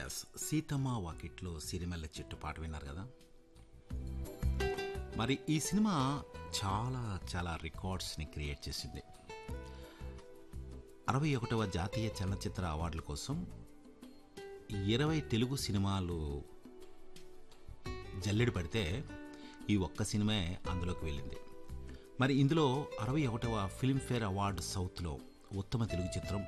yes Seethamma వాకిట్లో సిరిమల్లె చెట్టు పాట విన్నారు కదా మరి ఈ సినిమా చాలా చాలా రికార్డ్స్ని క్రియేట్ చేసింది అరవై ఒకటవ జాతీయ చలనచిత్ర అవార్డుల కోసం ఇరవై తెలుగు సినిమాలు జల్లెడ పడితే ఈ ఒక్క సినిమా అందులోకి వెళ్ళింది మరి ఇందులో అరవై ఒకటవ ఫిల్మ్ఫేర్ అవార్డు సౌత్లో ఉత్తమ తెలుగు చిత్రం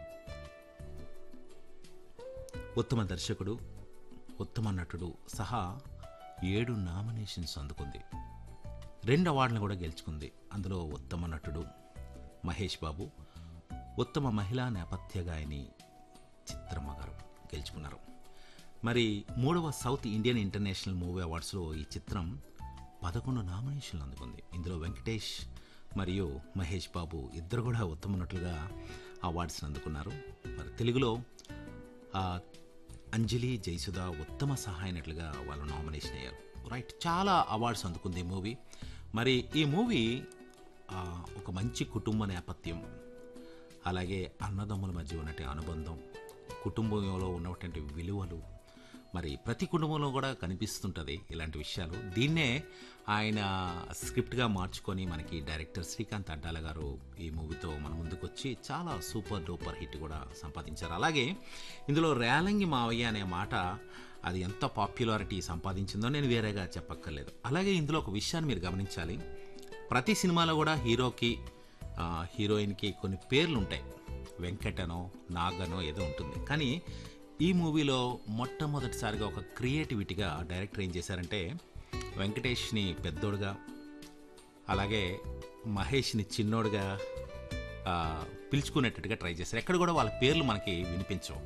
ఉత్తమ దర్శకుడు ఉత్తమ నటుడు సహా ఏడు నామినేషన్స్ అందుకుంది రెండు అవార్డులను కూడా గెలుచుకుంది అందులో ఉత్తమ నటుడు మహేష్ బాబు ఉత్తమ మహిళా నేపథ్య గాయని చిత్రమ్మ గారు గెలుచుకున్నారు మరి మూడవ సౌత్ ఇండియన్ ఇంటర్నేషనల్ మూవీ అవార్డ్స్లో ఈ చిత్రం పదకొండు నామినేషన్లు అందుకుంది ఇందులో వెంకటేష్ మరియు మహేష్ బాబు ఇద్దరు కూడా ఉత్తమ నటులుగా అవార్డ్స్ని అందుకున్నారు మరి తెలుగులో ఆ, అంజలి జయసుధ ఉత్తమ సహాయ నటులుగా వాళ్ళు నామినేషన్ అయ్యారు రైట్ చాలా అవార్డ్స్ అందుకుంది ఈ మూవీ మరి ఈ మూవీ ఆ, ఒక మంచి కుటుంబ నేపథ్యం అలాగే అన్నదమ్ముల మధ్య ఉన్నటువంటి అనుబంధం కుటుంబంలో ఉన్నటువంటి విలువలు మరి ప్రతి కుటుంబంలో కూడా కనిపిస్తుంటుంది ఇలాంటి విషయాలు దీన్నే ఆయన స్క్రిప్ట్గా మార్చుకొని మనకి డైరెక్టర్ శ్రీకాంత్ అడ్డాల గారు ఈ మూవీతో మన ముందుకు వచ్చి చాలా సూపర్ డూపర్ హిట్ కూడా సంపాదించారు అలాగే ఇందులో రేలంగి మావయ్య అనే మాట అది ఎంత పాపులారిటీ సంపాదించిందో నేను వేరేగా చెప్పక్కర్లేదు అలాగే ఇందులో ఒక విషయాన్ని మీరు గమనించాలి ప్రతి సినిమాలో కూడా హీరోకి ఆ, హీరోయిన్కి కొన్ని పేర్లు ఉంటాయి వెంకటనో నాగనో ఏదో ఉంటుంది కానీ ఈ మూవీలో మొట్టమొదటిసారిగా ఒక క్రియేటివిటీగా డైరెక్టర్ ఏం చేశారంటే వెంకటేష్ని పెద్దోడుగా అలాగే మహేష్ని చిన్నోడుగా ఆ, పిలుచుకునేటట్టుగా ట్రై చేశారు ఎక్కడ కూడా వాళ్ళ పేర్లు మనకి వినిపించవు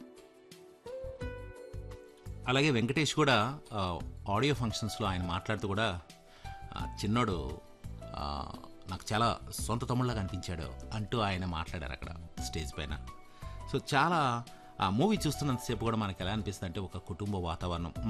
అలాగే వెంకటేష్ కూడా ఆ, ఆడియో ఫంక్షన్స్లో ఆయన మాట్లాడుతూ కూడా ఆ, చిన్నోడు ఆ, నాకు చాలా సొంత తమ్ముళ్ళగా అనిపించాడు అంటూ ఆయన మాట్లాడారు అక్కడ స్టేజ్ పైన సో చాలా ఆ మూవీ చూస్తున్నంతసేపు కూడా మనకి ఎలా అనిపిస్తుంది అంటే ఒక కుటుంబ వాతావరణం